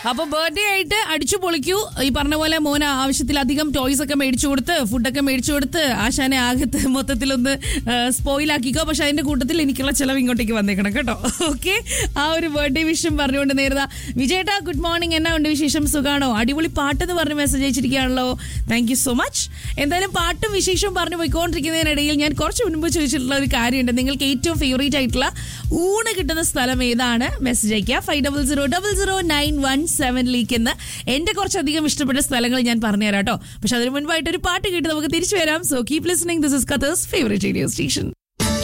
അപ്പൊ ബർത്ത്ഡേ ആയിട്ട് അടിച്ചു പൊളിക്കൂ ഈ പറഞ്ഞ പോലെ മോന് ആവശ്യത്തിലധികം ടോയ്സ് ഒക്കെ മേടിച്ചു കൊടുത്ത് ഫുഡൊക്കെ മേടിച്ചു കൊടുത്ത് ആശാനെ ആകത്ത് മൊത്തത്തിലൊന്ന് സ്പോയിൽ ആക്കിക്കോ പക്ഷെ അതിന്റെ കൂട്ടത്തിൽ എനിക്കുള്ള ചെലവ് ഇങ്ങോട്ടേക്ക് വന്നേക്കണം കേട്ടോ ഓക്കെ ആ ഒരു ബർത്ത്ഡേ വിഷയം പറഞ്ഞുകൊണ്ട് നേരുതാ വിജയേട്ടാ ഗുഡ് മോർണിംഗ് എന്നാ ഉണ്ട് വിശേഷം സുഖാണോ അടിപൊളി പാട്ടെന്ന് പറഞ്ഞ് മെസ്സേജ് അയച്ചിരിക്കുകയാണല്ലോ താങ്ക് യു സോ മച്ച് എന്തായാലും പാട്ടും വിശേഷവും പറഞ്ഞു പോയിക്കൊണ്ടിരിക്കുന്നതിനിടയിൽ ഞാൻ കുറച്ച് മുൻപ് ചോദിച്ചിട്ടുള്ള ഒരു കാര്യമുണ്ട് നിങ്ങൾക്ക് ഏറ്റവും ഫേവറേറ്റ് ആയിട്ടുള്ള ഊണ് കിട്ടുന്ന സ്ഥലം ഏതാണ് മെസ്സേജ് അയക്കുക five double zero double zero nine one സെവനിലേക്ക് എന്ന് എന്റെ കുറച്ചധികം ഇഷ്ടപ്പെട്ട സ്ഥലങ്ങൾ ഞാൻ പറഞ്ഞുതരാം കേട്ടോ പക്ഷെ അതിന് മുൻപായിട്ട് ഒരു പാട്ട് കേട്ട് നമുക്ക് തിരിച്ചു വരാം so keep listening this is കത്തേഴ്സ് ഫേവറേറ്റ് റേഡിയോ സ്റ്റേഷൻ